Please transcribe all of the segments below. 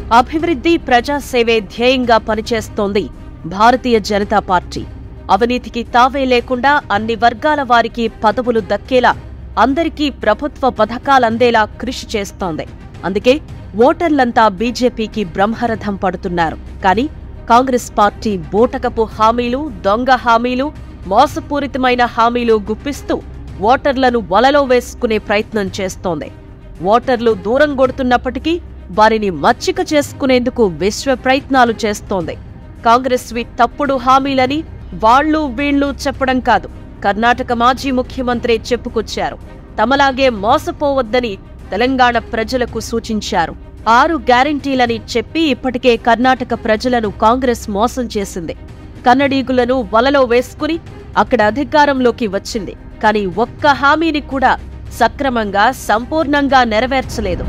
అభివృద్ధి ప్రజాసేవే ధ్యేయంగా పనిచేస్తోంది భారతీయ జనతా పార్టీ అవినీతికి తావే లేకుండా అన్ని వర్గాల వారికి పదవులు దక్కేలా అందరికీ ప్రభుత్వ పథకాలందేలా కృషి చేస్తోంది అందుకే ఓటర్లంతా బీజేపీకి బ్రహ్మరథం పడుతున్నారు కానీ కాంగ్రెస్ పార్టీ బూటకపు హామీలు దొంగ హామీలు మోసపూరితమైన హామీలు గుప్పిస్తూ ఓటర్లను వలలో వేసుకునే ప్రయత్నం చేస్తోంది ఓటర్లు దూరం కొడుతున్నప్పటికీ వారిని మచ్చిక చేసుకునేందుకు విశ్వ ప్రయత్నాలు చేస్తోంది కాంగ్రెస్వి తప్పుడు హామీలని వాళ్లు వీళ్లు చెప్పడం కాదు కర్ణాటక మాజీ ముఖ్యమంత్రి చెప్పుకొచ్చారు తమలాగే మోసపోవద్దని తెలంగాణ ప్రజలకు సూచించారు ఆరు గ్యారంటీలని చెప్పి ఇప్పటికే కర్ణాటక ప్రజలను కాంగ్రెస్ మోసం చేసింది కన్నడీగులను వలలో వేసుకుని అక్కడ అధికారంలోకి వచ్చింది కానీ ఒక్క హామీని కూడా సక్రమంగా సంపూర్ణంగా నెరవేర్చలేదు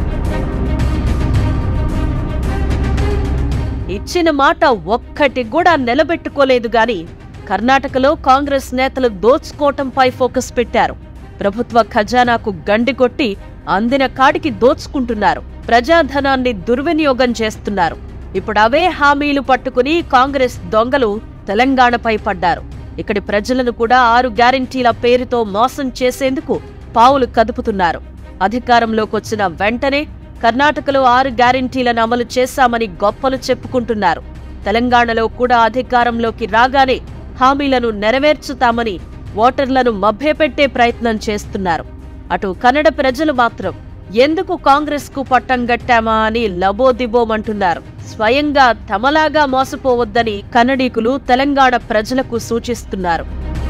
ఇచ్చిన మాట ఒక్కటి కూడా నిలబెట్టుకోలేదు గాని కర్ణాటకలో కాంగ్రెస్ నేతలు దోచుకోవటంపై ఫోకస్ పెట్టారు ప్రభుత్వ ఖజానాకు గండి కొట్టి అందిన కాడికి దోచుకుంటున్నారు ప్రజాధనాన్ని దుర్వినియోగం చేస్తున్నారు ఇప్పుడు అవే హామీలు పట్టుకుని కాంగ్రెస్ దొంగలు తెలంగాణపై పడ్డారు ఇక్కడి ప్రజలను కూడా ఆరు గ్యారంటీల పేరుతో మోసం చేసేందుకు పావులు కదుపుతున్నారు అధికారంలోకొచ్చిన వెంటనే కర్ణాటకలో ఆరు గ్యారంటీలను అమలు చేశామని గొప్పలు చెప్పుకుంటున్నారు తెలంగాణలో కూడా అధికారంలోకి రాగానే హామీలను నెరవేర్చుతామని ఓటర్లను మభ్యపెట్టే ప్రయత్నం చేస్తున్నారు అటు కన్నడ ప్రజలు మాత్రం ఎందుకు కాంగ్రెస్ కు పట్టం గట్టామా అని లబోదిబోమంటున్నారు స్వయంగా తమలాగా మోసపోవద్దని కన్నడీకులు తెలంగాణ ప్రజలకు సూచిస్తున్నారు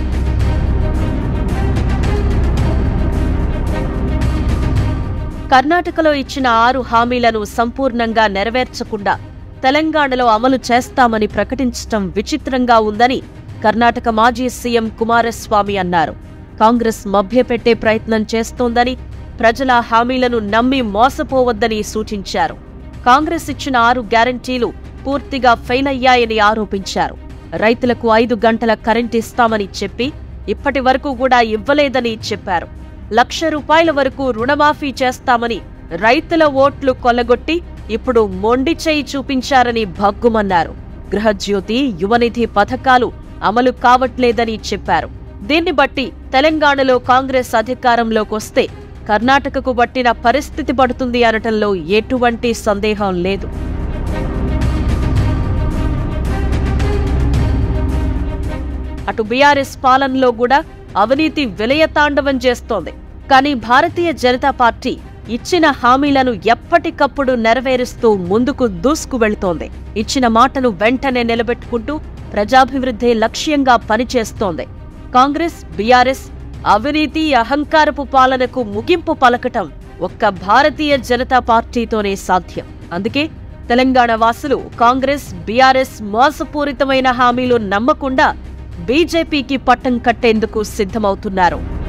కర్ణాటకలో ఇచ్చిన ఆరు హామీలను సంపూర్ణంగా నెరవేర్చకుండా తెలంగాణలో అమలు చేస్తామని ప్రకటించటం విచిత్రంగా ఉందని కర్ణాటక మాజీ సీఎం కుమారస్వామి అన్నారు కాంగ్రెస్ మభ్యపెట్టే ప్రయత్నం చేస్తోందని ప్రజల హామీలను నమ్మి మోసపోవద్దని సూచించారు కాంగ్రెస్ ఇచ్చిన ఆరు గ్యారంటీలు పూర్తిగా ఫెయిల్ అయ్యాయని ఆరోపించారు రైతులకు ఐదు గంటల కరెంట్ ఇస్తామని చెప్పి ఇప్పటి వరకు కూడా ఇవ్వలేదని చెప్పారు లక్ష రూపాయల వరకు రుణమాఫీ చేస్తామని రైతుల ఓట్లు కొల్లగొట్టి ఇప్పుడు మొండి చేయి చూపించారని భగ్గుమన్నారు గృహజ్యోతి యువనిధి పథకాలు అమలు కావట్లేదని చెప్పారు దీన్ని బట్టి తెలంగాణలో కాంగ్రెస్ అధికారంలోకొస్తే కర్ణాటకకు పట్టిన పరిస్థితి పడుతుంది అనటంలో ఎటువంటి సందేహం లేదు అటు బీఆర్ఎస్ పాలనలో కూడా అవినీతి విలయతాండవం చేస్తోంది కానీ భారతీయ జనతా పార్టీ ఇచ్చిన హామీలను ఎప్పటికప్పుడు నెరవేరుస్తూ ముందుకు దూసుకు వెళుతోంది ఇచ్చిన మాటను వెంటనే నిలబెట్టుకుంటూ ప్రజాభివృద్ధి లక్ష్యంగా పనిచేస్తోంది కాంగ్రెస్ బీఆర్ఎస్ అవినీతి అహంకారపు పాలనకు ముగింపు పలకటం ఒక్క భారతీయ జనతా పార్టీతోనే సాధ్యం అందుకే తెలంగాణ వాసులు కాంగ్రెస్ బీఆర్ఎస్ మోసపూరితమైన హామీలు నమ్మకుండా బీజేపీకి పట్టం కట్టేందుకు సిద్ధమవుతున్నారు